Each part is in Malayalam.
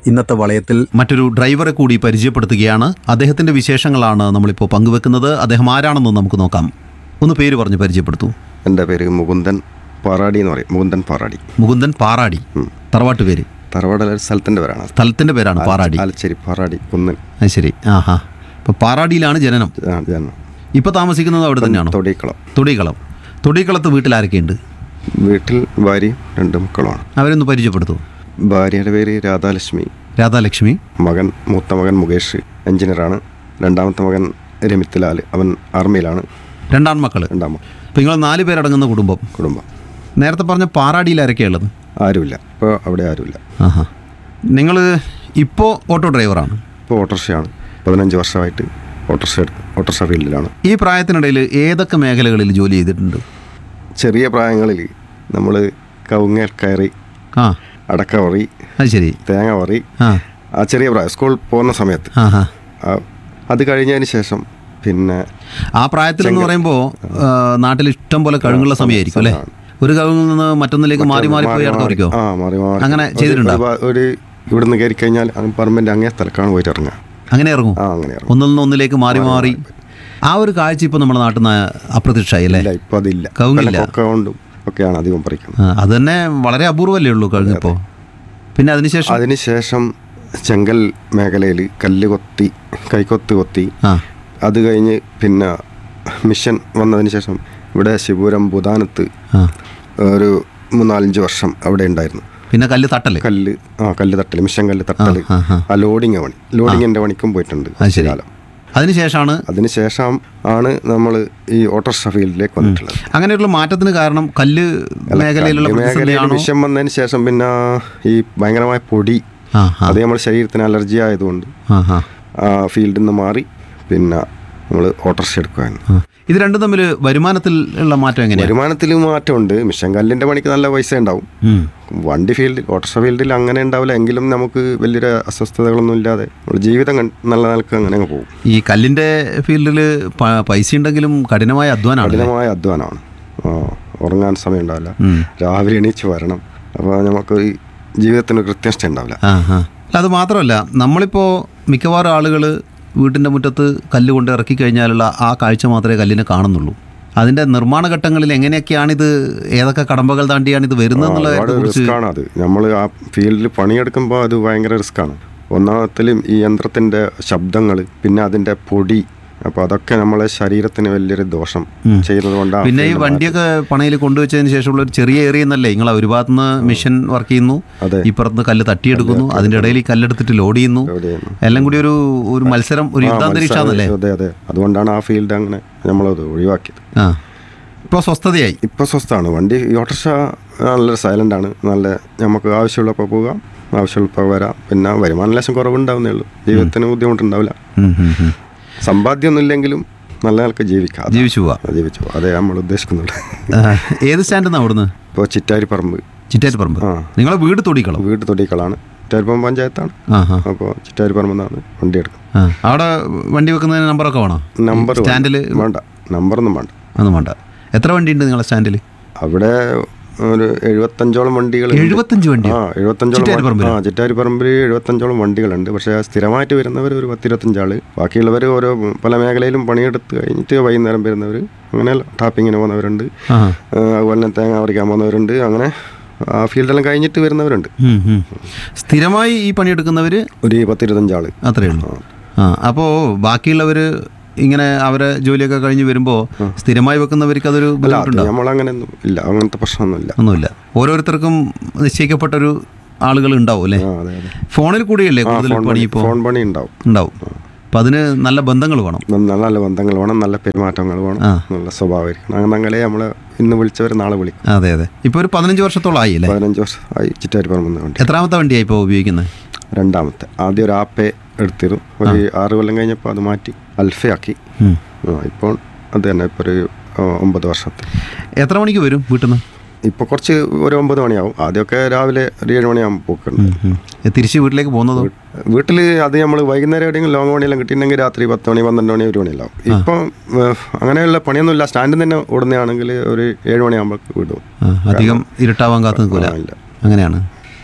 ഇന്നത്തെ വളയത്തിൽ മറ്റൊരു ഡ്രൈവറെ കൂടി പരിചയപ്പെടുത്തുകയാണ് അദ്ദേഹത്തിന്റെ വിശേഷങ്ങളാണ് നമ്മളിപ്പോൾ പങ്കുവെക്കുന്നത് അദ്ദേഹം ആരാണെന്ന് നമുക്ക് നോക്കാം ഒന്ന് പേര് പറഞ്ഞ് പരിചയപ്പെടുത്തൂ എൻ്റെ പേര് മുകുന്ദൻ പാറാടി എന്ന് പറയും മുകുന്ദൻ പാറാടി മുകുന്ദൻ പാറാടി തറവാട്ട് പേര് തറവാടല ഒരു സ്ഥലത്തിൻ്റെ പേരാണ് സ്ഥലത്തിന്റെ പേരാണ് പാറാടി ആലച്ചേരി പാറാടി കുന്നൻ അത് ശരി ആഹാ അപ്പോൾ പാറാടിയിലാണ് ജനനം ആ, ജനം ഇപ്പോൾ താമസിക്കുന്നത് അവിടെ തന്നെയാണോ തൊടിക്കളം തൊടികളം തൊടികളത്ത് വീട്ടിൽ ആരൊക്കെയുണ്ട് വീട്ടിൽ ഭാര്യയും രണ്ട് മക്കളുമാണ് അവരൊന്ന് പരിചയപ്പെടുത്തൂ ഭാര്യയുടെ പേര് രാധാലക്ഷ്മി രാധാലക്ഷ്മി മകൻ മൂത്ത മകൻ മുകേഷ് എഞ്ചിനീയറാണ് രണ്ടാമത്തെ മകൻ രമിത് ലാൽ അവൻ ആർമിയിലാണ് രണ്ടാം മക്കള് രണ്ടാം മകൻ അപ്പോൾ നിങ്ങൾ നാല് പേരടങ്ങുന്ന കുടുംബം കുടുംബം നേരത്തെ പറഞ്ഞ പാറാടിയിൽ ആരൊക്കെയുള്ളത് ആരുമില്ല ഇപ്പോൾ അവിടെ ആരുമില്ല ആഹാ നിങ്ങൾ ഇപ്പോൾ ഓട്ടോ ഡ്രൈവറാണ് ഇപ്പോൾ ഓട്ടോറിക്ഷയാണ് പതിനഞ്ച് വർഷമായിട്ട് ഓട്ടോറിക്ഷ എടു- ഓട്ടോറിക്ഷ ഫീൽഡിലാണ് ഈ പ്രായത്തിനിടയിൽ ഏതൊക്കെ മേഖലകളിൽ ജോലി ചെയ്തിട്ടുണ്ട് ചെറിയ പ്രായങ്ങളിൽ നമ്മൾ കവുങ്ങ കയറി ആ അടക്ക വറി അത് ശരി തേങ്ങ വറി ആ ആ ചെറിയ പ്രായം സ്കൂൾ പോകുന്ന സമയത്ത് ആ ഹാ ആ, അത് കഴിഞ്ഞതിന് ശേഷം പിന്നെ ആ പ്രായത്തിൽ എന്ന് പറയുമ്പോൾ നാട്ടിൽ ഇഷ്ടം പോലെ കഴുകുള്ള സമയമായിരിക്കും അല്ലേ ഒരു കഴുകിൽ നിന്ന് മറ്റൊന്നിലേക്ക് മാറി മാറി പോയി അടക്കം പറിക്കോ ആ മാറി മാറി അങ്ങനെ ഒരു- ചെയ്തിട്ടുണ്ടോ? ഒരു ഭാ- ഒരു ഇവിടുന്ന് കയറി കഴിഞ്ഞാൽ പറമ്പിൻ്റെ അങ്ങേ സ്ഥലക്കാണ് പോയിട്ട് ഇറങ്ങുക അങ്ങനെ ഇറങ്ങും ആ അങ്ങനെ ഇറങ്ങും ഒന്നിൽ നിന്ന് ഒന്നിലേക്ക് മാറി മാറി ആ ഒരു കാഴ്ച ഇപ്പോൾ നമ്മുടെ നാട്ടിൽ നിന്ന് അപ്രത്യക്ഷമായി അല്ലേ ഇല്ല ഇപ്പം അതില്ല കവുങ്ങില്ല. കൊക്ക കൊണ്ടും ഒക്കെയാണ് അധികം പറിക്കുന്നത് ആ, അത് തന്നെ വളരെ അപൂർവല്ലേ ഉള്ളൂ കഴുകിപ്പോൾ പിന്നെ അതിനുശേഷം അതിനുശേഷം ചെങ്കൽ മേഖലയിൽ കല്ല് കൊത്തി കൈക്കൊത്ത് കൊത്തി ആ അത് കഴിഞ്ഞ് പിന്നെ മിഷൻ വന്നതിന് ശേഷം ഇവിടെ ശിവപുരം ബുധാനത്ത് ആ ഒരു മൂന്നാലഞ്ച് വർഷം അവിടെ ഉണ്ടായിരുന്നു പിന്നെ കല്ല് തട്ടല് കല്ല് ആ കല്ല് തട്ടൽ മിഷൻ കല്ല് തട്ടൽ ആ, ആ. ആ ലോഡിങ് പണി ലോഡിങ്ങിൻ്റെ പണിക്കും പോയിട്ടുണ്ട് അത് ശരി കാലം അതിനുശേഷമാണ് അതിനുശേഷം ആണ് നമ്മൾ ഈ ഓട്ടോറിക്ഷ ഫീൽഡിലേക്ക് വന്നിട്ടുള്ളത് അങ്ങനെയുള്ള മാറ്റത്തിന് കാരണം കല്ല് മേഖലയിലുള്ള കല്ല് മേഖലയിൽ പ്രതിസന്ധിയാണോ വിഷം വന്നതിന് ശേഷം പിന്നെ ഈ ഭയങ്കരമായ പൊടി ആ ആ അത് നമ്മുടെ ശരീരത്തിന് അലർജി ആയതുകൊണ്ട് ആ ആ ആ ഫീൽഡിൽ നിന്ന് മാറി പിന്നെ നമ്മൾ ഓട്ടോറിക്ഷ എടുക്കുകയാണ് ആ. ഇത് രണ്ടും തമ്മിൽ വരുമാനത്തിൽ ഉള്ള മാറ്റം എങ്ങനെയാണ് വരുമാനത്തിൽ മാറ്റമുണ്ട് മിഷൻ കല്ലിൻ്റെ പണിക്ക് നല്ല പൈസ ഉണ്ടാവും ഉം. വണ്ടി ഫീൽഡിൽ ഓട്ടോറിക്ഷ ഫീൽഡിൽ അങ്ങനെ ഉണ്ടാവില്ല എങ്കിലും നമുക്ക് വലിയൊരു അസ്വസ്ഥതകളൊന്നും ഇല്ലാതെ നമ്മുടെ ജീവിതം കൺ- നല്ല നിലക്ക് അങ്ങനെ അങ്ങ് പോകും ഈ കല്ലിന്റെ ഫീൽഡിൽ പൈസ ഉണ്ടെങ്കിലും കഠിനമായ അധ്വാനമാണ് കഠിനമായ അധ്വാനമാണ് ആ, ഉറങ്ങാൻ സമയം ഉണ്ടാവില്ല ഉം. രാവിലെ എണീച്ച് വരണം അപ്പോൾ നമുക്ക് ഈ ജീവിതത്തിന് ഒരു കൃത്യനിഷ്ഠ ഉണ്ടാവില്ല ആ ആ അല്ല അത് മാത്രമല്ല നമ്മളിപ്പോൾ മിക്കവാറും ആളുകൾ വീട്ടിൻ്റെ മുറ്റത്ത് കല്ല് കൊണ്ട് ഇറക്കി കഴിഞ്ഞാലുള്ള ആ കാഴ്ച മാത്രമേ കല്ലിനെ കാണുന്നുള്ളൂ അതിൻ്റെ നിർമ്മാണ ഘട്ടങ്ങളിൽ എങ്ങനെയൊക്കെയാണിത് ഏതൊക്കെ കടമ്പകൾ താണ്ടിയാണ് ഇത് വരുന്നത് എന്നുള്ള ഒരുപാട് കുറിച്ച് റിസ്ക് ആണ് അത് നമ്മൾ ആ ഫീൽഡിൽ പണിയെടുക്കുമ്പോൾ അത് ഭയങ്കര റിസ്ക്കാണ് ഒന്നാമത്തിലും ഈ യന്ത്രത്തിൻ്റെ ശബ്ദങ്ങൾ പിന്നെ അതിൻ്റെ പൊടി അപ്പോൾ അതൊക്കെ നമ്മളെ ശരീരത്തിന് വലിയൊരു ദോഷം ചെയ്യുന്നത് കൊണ്ടാണ് പിന്നെ ഈ വണ്ടിയൊക്കെ പണയിൽ കൊണ്ടുവച്ചതിന് ശേഷമുള്ള ഒരു ചെറിയ ഏരിയ എന്നല്ലേ നിങ്ങൾ ഒരു ഭാഗത്ത് നിന്ന് മിഷൻ വർക്ക് ചെയ്യുന്നു അതെ. ഇപ്പുറത്ത് കല്ല് തട്ടിയെടുക്കുന്നു അതിൻ്റെ ഇടയിൽ ഈ കല്ലെടുത്തിട്ട് ലോഡ് ചെയ്യുന്നു എവിടെയാണ് എല്ലാം കൂടി ഒരു ഒരു മത്സരം ഒരു യുദ്ധാന്തരീക്ഷാന്നല്ലേ അതെ അതെ അതുകൊണ്ടാണ് ആ ഫീൽഡ് അങ്ങനെ നമ്മളത് ഒഴിവാക്കിയത് ആ ഇപ്പോൾ സ്വസ്ഥതയായി ഇപ്പോൾ സ്വസ്ഥമാണ് വണ്ടി ഈ ഓട്ടോറിക്ഷ നല്ല സൈലൻ്റ് ആണ് നല്ല നമുക്ക് ആവശ്യമുള്ളപ്പോൾ പോകാം ആവശ്യമുള്ളപ്പോൾ വരാം പിന്നെ വരുമാന ലേശം കുറവുണ്ടാവുന്നേ ഉള്ളൂ ജീവിതത്തിന് ബുദ്ധിമുട്ടുണ്ടാവില്ല ഉം, ഉം, ഉം. സമ്പാദ്യമൊന്നും ഇല്ലെങ്കിലും നല്ല നിലക്ക് ജീവിക്കാം അതാ. ജീവിച്ചു പോവാം ജീവിച്ചു പോവാം. അതേ നമ്മൾ ഉദ്ദേശിക്കുന്നുള്ളൂ ആ, ഏത് സ്റ്റാൻഡിൽ അവിടുന്ന് ഇപ്പോൾ ചിറ്റാരി പറമ്പ് ചിറ്റാറ്റുപറമ്പ് ആ. നിങ്ങളെ വീട് തൊടിക്കണം വീട് തൊടിക്കളാണ് ചിറ്റാരിപ്പറമ്പ് പഞ്ചായത്താണ് ആ ആ അപ്പോൾ ചിറ്റാരി പറമ്പിൽ നിന്നാണ് വണ്ടി എടുക്കുന്നത് ആ അവിടെ വണ്ടി വെക്കുന്നതിന് നമ്പറൊക്കെ വേണോ നമ്പർ സ്റ്റാൻഡിൽ വേണ്ട നമ്പറൊന്നും വേണ്ട ഒന്നും വേണ്ട എത്ര വണ്ടിയുണ്ട് നിങ്ങളെ സ്റ്റാൻഡിൽ അവിടെ ഒരു എഴുപത്തഞ്ചോളം വണ്ടികൾ എഴുപത്തഞ്ച് വണ്ടി ആ എഴുപത്തഞ്ചോളം വണ്ടി- ചിറ്റാരിപ്പറമ്പിലോ? ആ ചിറ്റാരിപ്പറമ്പിൽ എഴുപത്തഞ്ചോളം വണ്ടികളുണ്ട് പക്ഷേ സ്ഥിരമായിട്ട് വരുന്നവർ ഒരു പത്തിരുപത്തഞ്ചാള് ബാക്കിയുള്ളവർ ഓരോ പല മേഖലയിലും പണിയെടുത്ത് കഴിഞ്ഞിട്ട് വൈകുന്നേരം വരുന്നവർ അങ്ങനെ ടാപ്പിങ്ങിന് പോകുന്നവരുണ്ട് ആ ആ, അതുപോലെ തന്നെ തേങ്ങ പറിക്കാൻ പോകുന്നവരുണ്ട് അങ്ങനെ ആ ഫീൽഡെല്ലാം കഴിഞ്ഞിട്ട് വരുന്നവരുണ്ട് ഉം, ഉം. സ്ഥിരമായി ഈ പണിയെടുക്കുന്നവർ ഒരു പത്തിരുപത്തഞ്ചാള് അത്രയേ ഉള്ളൂ ആ അപ്പോൾ ബാക്കിയുള്ളവർ ഇങ്ങനെ അവരെ ജോലിയൊക്കെ കഴിഞ്ഞ് വരുമ്പോൾ സ്ഥിരമായി വെക്കുന്നവർക്ക് അതൊരു അല്ല അത് ബുദ്ധിമുട്ടുണ്ടാവും നമ്മളങ്ങനെയൊന്നും ഇല്ല അങ്ങനത്തെ പ്രശ്നമൊന്നുമില്ല ഒന്നുമില്ല ഓരോരുത്തർക്കും നിശ്ചയിക്കപ്പെട്ടൊരു ആളുകൾ ഉണ്ടാവും അല്ലേ ആ അതെ അതെ ഫോണിൽ കൂടിയല്ലേ ആ കൂടുതൽ ഫോൺ പണി പണി ഇപ്പോൾ ഫോൺ പണി ഉണ്ടാവും ഉണ്ടാവും അപ്പം അതിന് നല്ല ബന്ധങ്ങൾ വേണം നല്ല നല്ല ബന്ധങ്ങൾ വേണം നല്ല പെരുമാറ്റങ്ങൾ വേണം ആ. നല്ല സ്വഭാവമായിരിക്കണം അങ്ങനെ അങ്ങനെ നമ്മൾ ഇന്ന് വിളിച്ചവർ നാളെ വിളിക്കും അതെ അതെ ഇപ്പോൾ ഒരു പതിനഞ്ച് വർഷത്തോളമായി അല്ലേ പതിനഞ്ച് വർഷം ആയി ചിറ്റാരി പറമ്പ് വണ്ടി എത്രാമത്തെ വണ്ടിയായി ഇപ്പോൾ ഉപയോഗിക്കുന്നത് രണ്ടാമത്തെ ആദ്യം ഒരു ആപ്പെ എടുത്തിരുന്നു ഒരു ആറ് കൊല്ലം കഴിഞ്ഞപ്പോൾ അത് മാറ്റി അൽഫയാക്കി ഉം. ആ, ഇപ്പോൾ അത് തന്നെ ഇപ്പോൾ ഒരു ആ, ഒമ്പത് വർഷത്തെ എത്ര മണിക്ക് വരും വീട്ടിൽ നിന്ന് ഇപ്പോൾ കുറച്ച് ഒരു ഒമ്പത് മണിയാവും ആദ്യമൊക്കെ രാവിലെ ഒരു ഏഴ് മണിയാകുമ്പോൾ പോക്കുണ്ട് തിരിച്ച് വീട്ടിലേക്ക് പോകുന്നതോ വീട്ടിൽ അത് നമ്മൾ വൈകുന്നേരം എവിടെയെങ്കിലും ലോങ് പണിയെല്ലാം കിട്ടിയിട്ടുണ്ടെങ്കിൽ രാത്രി പത്ത് മണി പന്ത്രണ്ട് മണി ഒരു മണിയെല്ലാം ഇപ്പം ഏഹ്, അങ്ങനെയുള്ള പണിയൊന്നുമില്ല സ്റ്റാൻഡിൽ തന്നെ ഓടുന്നതാണെങ്കിൽ ഒരു ഏഴ് മണിയാകുമ്പോൾ വിടും ആ, അധികം ഇരുട്ടാവാൻ കാത്തു നിൽക്കൂല ആ, ഇല്ല അങ്ങനെയാണ്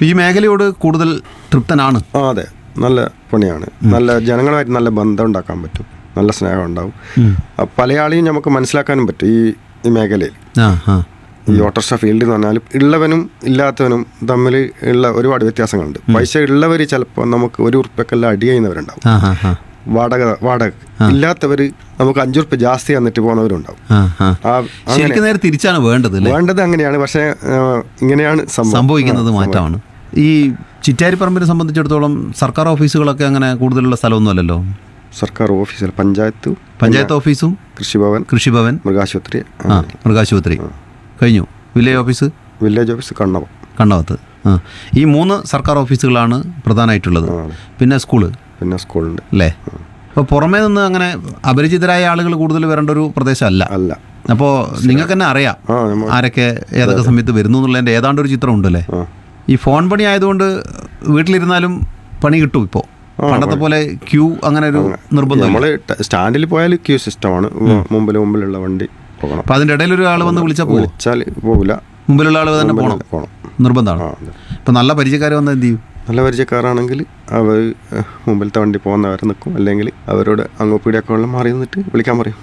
അപ്പോൾ ഈ മേഖലയോട് കൂടുതൽ തൃപ്തനാണ് ആ അതെ നല്ല പണിയാണ് നല്ല ജനങ്ങളുമായിട്ട് നല്ല ബന്ധം ഉണ്ടാക്കാൻ പറ്റും നല്ല സ്നേഹം ഉണ്ടാവും ആ, പല ആളെയും നമുക്ക് മനസ്സിലാക്കാനും പറ്റും ഈ ഈ മേഖലയിൽ ആ ആ ഈ ഓട്ടോറിക്ഷ ഫീൽഡ് എന്ന് പറഞ്ഞാൽ ഉള്ളവനും ഇല്ലാത്തവനും തമ്മിൽ ഉള്ള ഒരുപാട് വ്യത്യാസങ്ങളുണ്ട് പൈസ ഉള്ളവർ ചിലപ്പോൾ നമുക്ക് ഒരു ഉറുപ്പ്യക്കെല്ലാം അടി ചെയ്യുന്നവരുണ്ടാവും ആ ആ ആ വാടക വാടക ഇല്ലാത്തവർ നമുക്ക് അഞ്ചു ഉറുപ്പ്യ ജാസ്തി തന്നിട്ട് പോകുന്നവരുണ്ടാവും ആ ആ ആ അങ്ങനെ ശരിക്കും നേരെ തിരിച്ചാണ് വേണ്ടത് അല്ലേ വേണ്ടത് അങ്ങനെയാണ് പക്ഷേ ആ, ഇങ്ങനെയാണ് സംഭവം സംഭവിക്കുന്നത് മാറ്റമാണ് ഈ ചിറ്റാരിപ്പറമ്പിനെ സംബന്ധിച്ചിടത്തോളം സർക്കാർ ഓഫീസുകളൊക്കെ അങ്ങനെ കൂടുതലുള്ള സ്ഥലമൊന്നുമല്ലല്ലോ സർക്കാർ ഓഫീസിൽ പഞ്ചായത്ത് പഞ്ചായത്ത് ഓഫീസും കൃഷിഭവൻ കൃഷിഭവൻ മൃഗാശുപത്രി ആ മൃഗാശുപത്രി കഴിഞ്ഞു village office village office Kannavam കണ്ടവത്ത് ആ ഈ മൂന്ന് സർക്കാർ ഓഫീസുകളാണ് പ്രധാനമായിട്ടുള്ളത് പിന്നെ സ്കൂള് പിന്നെ സ്കൂളുണ്ട് അല്ലേ അപ്പോൾ പുറമേ നിന്ന് അങ്ങനെ അപരിചിതരായ ആളുകൾ കൂടുതൽ വരേണ്ട ഒരു പ്രദേശമല്ല അല്ല അപ്പോൾ നിങ്ങൾക്ക് തന്നെ അറിയാം ആ നമ്മ ആരൊക്കെ ഏതൊക്കെ സമയത്ത് വരുന്നു എന്നുള്ളതിൻ്റെ ഏതാണ്ട് ഒരു ചിത്രം ഉണ്ടല്ലേ ആ ഈ ഫോൺ പണി ആയതുകൊണ്ട് വീട്ടിലിരുന്നാലും പണി കിട്ടും ഇപ്പോൾ പണ്ടത്തെ പോലെ ക്യൂ അങ്ങനെ ഒരു നിർബന്ധം നമ്മൾ സ്റ്റാൻഡിൽ പോയാൽ ക്യൂ സിസ്റ്റമാണ് മുമ്പിൽ മുമ്പിലുള്ള വണ്ടി പോകണം അപ്പോൾ അതിൻ്റെ ഇടയിൽ ഒരാൾ വന്ന് വിളിച്ചാൽ പോകും വിളിച്ചാൽ പോകില്ല മുമ്പിലുള്ള ആൾ തന്നെ പോകണം പോകണം നിർബന്ധമാണ് ആ അതെ. ഇപ്പം നല്ല പരിചയക്കാർ വന്നാൽ എന്ത് ചെയ്യും നല്ല പരിചയക്കാരാണെങ്കിൽ അവർ ഏഹ്, മുമ്പിലത്തെ വണ്ടി പോകുന്നവരെ നിൽക്കും അല്ലെങ്കിൽ അവരോട് അങ്ങോ പീടിയൊക്കെ വെള്ളം മാറി നിന്നിട്ട് വിളിക്കാൻ പറയും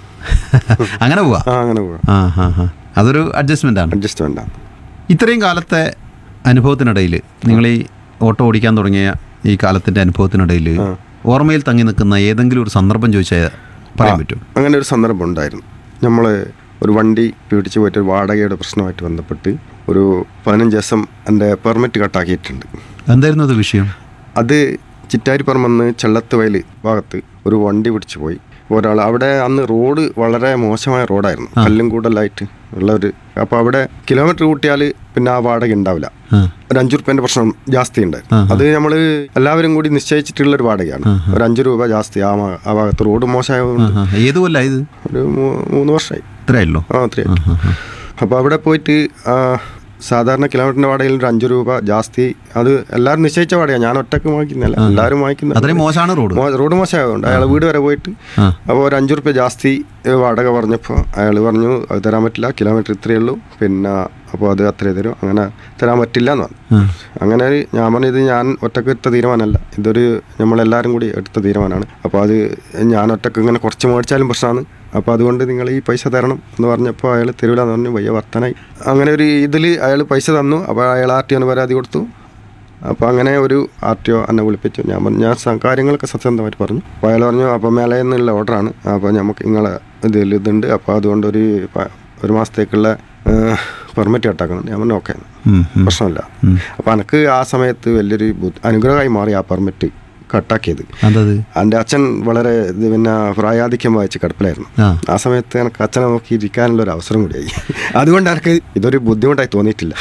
അങ്ങനെ പോവാ ആ അങ്ങനെ പോകാം ആ ഹാ ഹാ അതൊരു അഡ്ജസ്റ്റ്മെൻ്റ് ആണ് അഡ്ജസ്റ്റ്മെൻ്റ് ആണ് ഇത്രയും കാലത്തെ അനുഭവത്തിനിടയിൽ നിങ്ങൾ ഈ ഓട്ടോ ഓടിക്കാൻ തുടങ്ങിയ ഈ കാലത്തിൻ്റെ അനുഭവത്തിനിടയിൽ ഓർമ്മയിൽ തങ്ങി നിൽക്കുന്ന ഏതെങ്കിലും ഒരു സന്ദർഭം ചോദിച്ചാൽ പറയാൻ പറ്റും അങ്ങനെ ഒരു സന്ദർഭം ഉണ്ടായിരുന്നു നമ്മൾ ഒരു വണ്ടി പിടിച്ച് പോയിട്ട് ഒരു വാടകയുടെ പ്രശ്നമായിട്ട് ബന്ധപ്പെട്ട് ഒരു പതിനഞ്ച് ദിവസം എൻ്റെ പെർമിറ്റ് കട്ടാക്കിയിട്ടുണ്ട് എന്തായിരുന്നു അത് വിഷയം അത് ചിറ്റാരിപ്പറമ്പെന്ന് ചെള്ളത്തുവയൽ ഭാഗത്ത് ഒരു വണ്ടി പിടിച്ചു പോയി ഒരാൾ അവിടെ അന്ന് റോഡ് വളരെ മോശമായ റോഡായിരുന്നു കല്ലും കൂടലായിട്ട് ഉള്ള ഒരു അപ്പോൾ അവിടെ കിലോമീറ്റർ കൂട്ടിയാൽ പിന്നെ ആ വാടക ഉണ്ടാവില്ല ആ ഒരു അഞ്ചു റുപ്യൻ്റെ പ്രശ്നം ജാസ്തി ഉണ്ടായിരുന്നു അത് നമ്മൾ എല്ലാവരും കൂടി നിശ്ചയിച്ചിട്ടുള്ള ഒരു വാടകയാണ് ഒരു അഞ്ച് രൂപ ജാസ്തി ആ ഭാ- ആ ഭാഗത്ത് റോഡ് മോശമായതുകൊണ്ട് ആ ഏത് കൊല്ല ഇത് ഒരു മൂ- മൂന്ന് വർഷമായി ഇത്രയല്ലോ ആ അത്രയും അപ്പോൾ അവിടെ പോയിട്ട് ആ, സാധാരണ കിലോമീറ്ററിൻ്റെ വാടകയിൽ ഒരു അഞ്ച് രൂപ ജാസ്തി അത് എല്ലാവരും നിശ്ചയിച്ച വാടകയാണ് ഞാൻ ഒറ്റക്ക് വാങ്ങിക്കുന്നില്ല എല്ലാവരും വാങ്ങിക്കുന്ന അത്രയും മോശമാണ് റോഡ് മോ- റോഡ് മോശമായതുകൊണ്ട് അയാൾ വീട് വരെ പോയിട്ട് ആ. അപ്പോൾ ഒരു അഞ്ച് റുപ്യ ജാസ്തി ഏ, വാടക പറഞ്ഞപ്പോൾ അയാൾ പറഞ്ഞു അത് തരാൻ പറ്റില്ല കിലോമീറ്റർ ഇത്രയേ ഉള്ളൂ പിന്നെ അപ്പോൾ അത് അത്രേ തരും അങ്ങനെ തരാൻ പറ്റില്ല എന്ന് പറഞ്ഞു ആ. അങ്ങനെ ഒരു- ഞാൻ പറഞ്ഞു ഇത് ഞാൻ ഒറ്റക്ക് എടുത്ത തീരുമാനമല്ല ഇതൊരു നമ്മളെല്ലാവരും കൂടി എടുത്ത തീരുമാനമാണ് അപ്പോൾ അത് ഞാൻ ഒറ്റക്ക് ഇങ്ങനെ കുറച്ച് മേടിച്ചാലും പ്രശ്നമാണ് അപ്പോൾ അതുകൊണ്ട് നിങ്ങൾ ഈ പൈസ തരണം എന്ന് പറഞ്ഞപ്പോൾ അയാൾ തരൂലെന്ന് പറഞ്ഞു വയ്യ വർത്തനായി അങ്ങനെ ഒരു ഇതിൽ അയാൾ പൈസ തന്നു അപ്പോൾ അയാൾ ആർ ടി ഒന് പരാതി കൊടുത്തു അപ്പോൾ അങ്ങനെ ഒരു ആർ ടി ഒ എന്നെ വിളിപ്പിച്ചു ഞാൻ പറഞ്ഞു ഞാൻ സ- കാര്യങ്ങളൊക്കെ സത്യസന്ധമായിട്ട് പറഞ്ഞു അപ്പോൾ അയാൾ പറഞ്ഞു അപ്പോൾ മേലെ നിന്നുള്ള ഓർഡറാണ് അപ്പോൾ നമുക്ക് നിങ്ങളെ ഇതിൽ ഇതുണ്ട് അപ്പോൾ അതുകൊണ്ട് ഒരു പ- ഒരു മാസത്തേക്കുള്ള പെർമിറ്റ് കട്ടാക്കുന്നുണ്ട് ഞാൻ പറഞ്ഞു ഓക്കെ ഉം, ഉം. പ്രശ്നമില്ല അപ്പോൾ എനിക്ക് ആ സമയത്ത് വലിയൊരു ബുദ്ധി- അനുഗ്രഹമായി മാറി ആ പെർമിറ്റ് കട്ടാക്കിയത് അതത് എൻ്റെ അച്ഛൻ വളരെ ഇത് പിന്നെ പ്രായാധിക്യം വായിച്ച് കിടപ്പിലായിരുന്നു ആ ആ സമയത്ത് എനിക്ക് അച്ഛനെ നോക്കി ഇരിക്കാനുള്ള ഒരു അവസരം കൂടിയായി അതുകൊണ്ട് എനിക്ക് ഇതൊരു ബുദ്ധിമുട്ടായി തോന്നിയിട്ടില്ല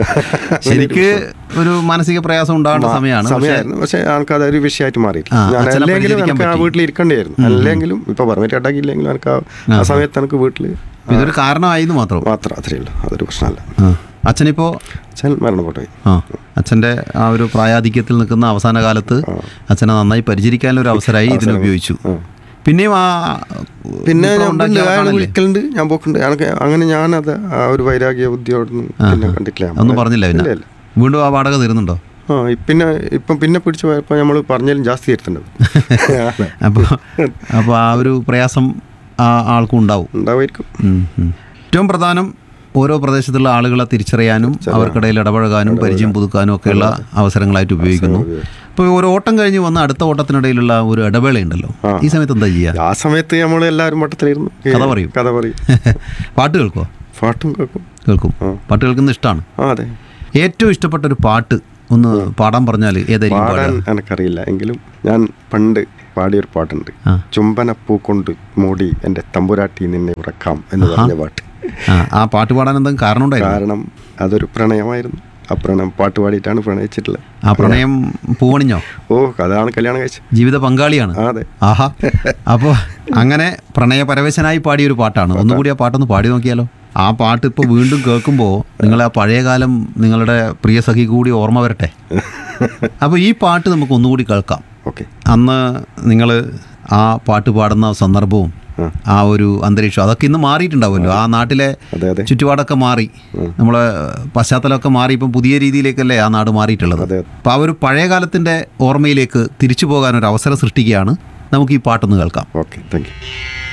ശരിക്ക് ഒരു മാനസിക പ്രയാസം ഉണ്ടാകേണ്ട സമയമാണ് പക്ഷേ സമയമായിരുന്നു പക്ഷെ എനിക്ക് അതൊരു വിഷയമായിട്ട് മാറിയിട്ടില്ല ആ, ഞാൻ അച്ഛനെ അല്ലെങ്കിലും പരിചരിക്കാൻ എനിക്ക് ആ പറ്റി. വീട്ടിൽ ഇരിക്കേണ്ടിയായിരുന്നു അല്ലെങ്കിലും ഇപ്പൊ പെർമിറ്റ് കട്ടാക്കിയില്ലെങ്കിലും എനിക്ക് ആ- ആ സമയത്ത് എനിക്ക് വീട്ടിൽ ഇതൊരു കാരണമായിരുന്നു മാത്രം മാത്രം അത്രയേ ഉള്ളൂ അതൊരു പ്രശ്നമല്ല ആ അച്ഛനിപ്പോൾ അച്ഛൻ മരണപ്പെട്ടു പോയി ആ അച്ഛൻ്റെ ആ ഒരു പ്രായാധിക്യത്തിൽ നിൽക്കുന്ന അവസാന കാലത്ത് അച്ഛനെ നന്നായി പരിചരിക്കാനുള്ള ഒരു അവസരമായി ഇതിനെ ഉപയോഗിച്ചു പിന്നെയും ആ പിന്നെ വിപ്ലവം ഞാൻ ഉണ്ടാക്കിയ അയാൾ ആളാണല്ലേ? വിളിക്കലുണ്ട് ഞാൻ പോക്കുണ്ട് എനിക്ക് അങ്ങനെ ഞാനത് ആ ഒരു വൈരാഗ്യ ബുദ്ധിയോടൊന്നും പിന്നെ കണ്ടിട്ടില്ല ഞാൻ. ഒന്നും പറഞ്ഞില്ല പിന്നെ ഇല്ല, ഇല്ല. വീണ്ടും ആ വാടക തരുന്നുണ്ടോ ആ ഇ- പിന്നെ ഇപ്പം പിന്നെ പിടിച്ചു പോയപ്പോൾ നമ്മൾ പറഞ്ഞാലും ജാസ്തി ഇരുത്തേണ്ടത് അപ്പോൾ അപ്പോൾ ആ ഒരു പ്രയാസം ആ ആൾക്കും ഉണ്ടാവും ഉണ്ടാവുമായിരിക്കും ഉം, ഉം. ഏറ്റവും പ്രധാനം ഓരോ പ്രദേശത്തുള്ള ആളുകളെ തിരിച്ചറിയാനും അവർക്കിടയിൽ ഇടപഴകാനും പരിചയം പുതുക്കാനും ഒക്കെയുള്ള അവസരങ്ങളായിട്ട് ഉപയോഗിക്കുന്നു ഇപ്പോൾ ഒരു ഓട്ടം കഴിഞ്ഞ് വന്ന അടുത്ത ഓട്ടത്തിനിടയിലുള്ള ഒരു ഇടവേളയുണ്ടല്ലോ ഈ സമയത്ത് എന്താ ചെയ്യുക ആ സമയത്ത് നമ്മൾ എല്ലാവരും മട്ടത്തിലിരുന്നു കഥ പറയും. കഥ പറയും പാട്ട് കേൾക്കുമോ പാട്ടും കേൾക്കും കേൾക്കും പാട്ട് കേൾക്കുന്ന ഇഷ്ടമാണ് ആ അതെ ഏറ്റവും ഇഷ്ടപ്പെട്ട ഒരു പാട്ട് ഒന്ന് പാടാൻ പറഞ്ഞാൽ ഏതായിരിക്കും പാടാൻ പാടുക എനിക്കറിയില്ല എങ്കിലും ഞാൻ പണ്ട് പാടിയൊരു പാട്ടുണ്ട് ആ. ചുംബനപ്പൂ കൊണ്ട് മൂടി എൻ്റെ തമ്പുരാട്ടി നിന്നെ ഉറക്കാം എന്ന് പറഞ്ഞ പാട്ട് ആ ആ പാട്ട് പാടാൻ എന്തെങ്കിലും കാരണം ഉണ്ടായിരുന്നു കാരണം അതൊരു പ്രണയമായിരുന്നു ആ പ്രണയം പാട്ട് പാടിയിട്ടാണ് പ്രണയിച്ചിട്ടുള്ളത് ആ പ്രണയം പൂവണിഞ്ഞോ ഓ അതാണ് കല്യാണം കഴിച്ചത് ജീവിത പങ്കാളിയാണ് ആ, അതെ ആഹാ അപ്പോൾ അങ്ങനെ പ്രണയപരവശനായി പാടിയ ഒരു പാട്ടാണ് ഒന്നുകൂടി ആ പാട്ടൊന്ന് പാടി നോക്കിയാലോ ആ പാട്ട് ഇപ്പോൾ വീണ്ടും കേൾക്കുമ്പോൾ നിങ്ങൾ ആ പഴയ കാലം നിങ്ങളുടെ പ്രിയ സഖി കൂടി ഓർമ്മ വരട്ടെ അപ്പോൾ ഈ പാട്ട് നമുക്ക് ഒന്നുകൂടി കേൾക്കാം ഓക്കെ അന്ന് നിങ്ങൾ ആ പാട്ട് പാടുന്ന സന്ദർഭവും ആ. ആ ഒരു അന്തരീക്ഷം അതൊക്കെ ഇന്ന് മാറിയിട്ടുണ്ടാവുമല്ലോ ആ നാട്ടിലെ അതെ അതെ ചുറ്റുപാടൊക്കെ മാറി നമ്മളെ പശ്ചാത്തലമൊക്കെ മാറി ഇപ്പം പുതിയ രീതിയിലേക്കല്ലേ ആ നാട് മാറിയിട്ടുള്ളത് അതെ അപ്പോൾ ആ ഒരു പഴയ കാലത്തിൻ്റെ ഓർമ്മയിലേക്ക് തിരിച്ചു പോകാൻ ഒരു അവസരം സൃഷ്ടിക്കുകയാണ് നമുക്ക് ഈ പാട്ടൊന്ന് കേൾക്കാം ഓക്കെ താങ്ക് യു